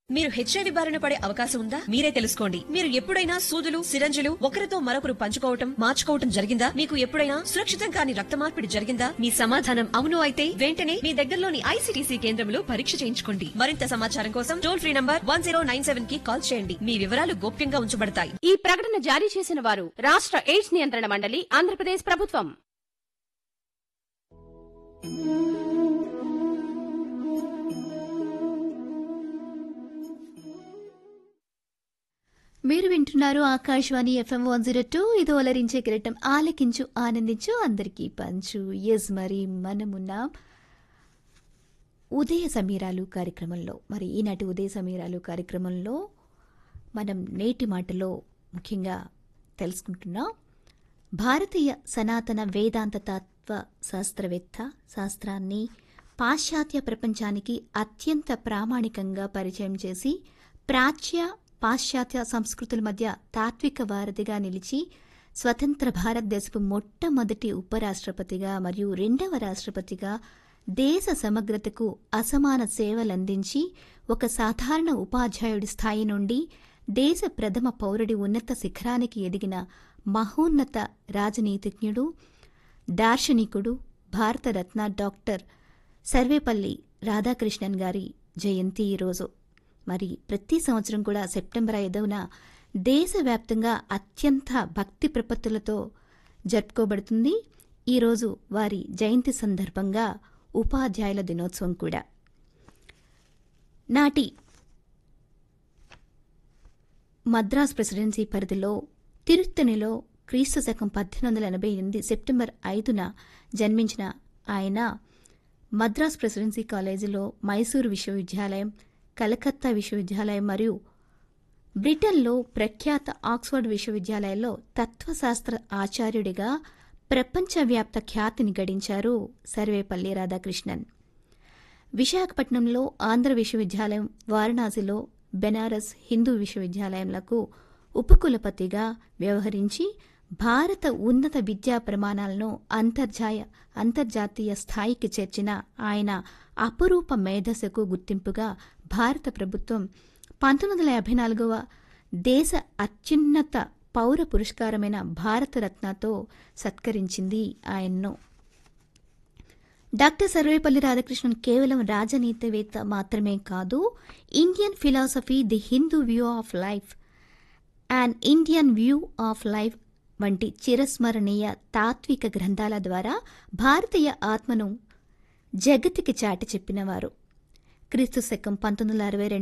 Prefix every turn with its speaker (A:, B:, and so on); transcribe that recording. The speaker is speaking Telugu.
A: మీరు హెచ్ఐవి బారిన పడే అవకాశం ఉందా మీరే తెలుసుకోండి మీరు ఎప్పుడైనా సూదులు సిరంజులు ఒకరితో మరొకరు పంచుకోవటం మార్చుకోవటం జరిగిందా మీకు ఎప్పుడైనా సురక్షితం కాని రక్త మార్పిడి జరిగిందా మీ సమాధానం అవును అయితే వెంటనే మీ దగ్గరలోని ఐసీటీసీ కేంద్రంలో పరీక్ష చేయించుకోండి మరింత సమాచారం కోసం టోల్ ఫ్రీ నంబర్ వన్ కి కాల్ చేయండి మీ వివరాలు గోప్యంగా ఉంచబడతాయి
B: ఈ ప్రకటన జారీ చేసిన వారు రాష్ట్ర ఎయిడ్స్ నియంత్రణ మండలి ఆంధ్రప్రదేశ్ ప్రభుత్వం
C: మీరు వింటున్నారు Akashvani FM one zero two ఇది ఒలరించే కిరటం ఆలకించు ఆనందించు అందరికీ పంచు ఎస్ మరి మనమున్నాం ఉదయ సమీరాలు కార్యక్రమంలో మరి ఈనాటి ఉదయ సమీరాలు కార్యక్రమంలో మనం నేటి మాటలో ముఖ్యంగా తెలుసుకుంటున్నాం భారతీయ సనాతన వేదాంత తత్వ శాస్త్రవేత్త శాస్త్రాన్ని పాశ్చాత్య ప్రపంచానికి అత్యంత ప్రామాణికంగా పరిచయం చేసి ప్రాచ్య పాశ్చాత్య సంస్కృతుల మధ్య తాత్విక వారధిగా నిలిచి స్వతంత్ర భారతదేశపు మొట్టమొదటి ఉపరాష్ట్రపతిగా మరియు రెండవ రాష్ట్రపతిగా దేశ సమగ్రతకు అసమాన సేవలందించి ఒక సాధారణ ఉపాధ్యాయుడి స్థాయి నుండి దేశ ప్రథమ పౌరుడి ఉన్నత శిఖరానికి ఎదిగిన మహోన్నత రాజనీతిజ్ఞుడు దార్శనికుడు భారతరత్న డాక్టర్ సర్వేపల్లి రాధాకృష్ణన్ గారి జయంతి ఈరోజు మరి ప్రతి సంవత్సరం కూడా సెప్టెంబర్ ఐదవన దేశవ్యాప్తంగా అత్యంత భక్తి ప్రపత్తులతో జరుపుకోబడుతుంది ఈరోజు వారి జయంతి సందర్భంగా ఉపాధ్యాయుల దినోత్సవం కూడా నాటి మద్రాస్ ప్రెసిడెన్సీ పరిధిలో తిరుత్తణిలో క్రీస్తు శకం పద్దెనిమిది వందల ఎనభై ఎనిమిది సెప్టెంబర్ ఐదున జన్మించిన ఆయన మద్రాస్ ప్రెసిడెన్సీ కాలేజీలో మైసూరు విశ్వవిద్యాలయం కలకత్తా విశ్వవిద్యాలయం మరియు బ్రిటన్లో ప్రఖ్యాత ఆక్స్ఫర్డ్ విశ్వవిద్యాలయంలో తత్వశాస్త్ర ఆచార్యుడిగా ప్రపంచవ్యాప్త ఖ్యాతిని గడించారు సర్వేపల్లి రాధాకృష్ణన్ విశాఖపట్నంలో ఆంధ్ర విశ్వవిద్యాలయం వారణాసిలో బెనారస్ హిందూ విశ్వవిద్యాలయంలకు ఉపకులపతిగా వ్యవహరించి భారత ఉన్నత విద్యా ప్రమాణాలను అంతర్జాయ అంతర్జాతీయ స్థాయికి చేర్చిన ఆయన అపురూప మేధస్సుకు గుర్తింపుగా భారత ప్రభుత్వం పంతొమ్మిది వందల యాభై నాలుగవ దేశ అత్యున్నత పౌర పురస్కారమైన భారతరత్నతో సత్కరించింది ఆయన్ను డాక్టర్ సర్వేపల్లి రాధాకృష్ణన్ కేవలం రాజనీతివేత్త మాత్రమే కాదు Indian philosophy the Hindu view of life and Indian view of life వంటి చిరస్మరణీయ తాత్విక గ్రంథాల ద్వారా భారతీయ ఆత్మను జగతికి చాటి చెప్పినవారు క్రీస్తు శకం పంతొమ్మిది వందల అరవై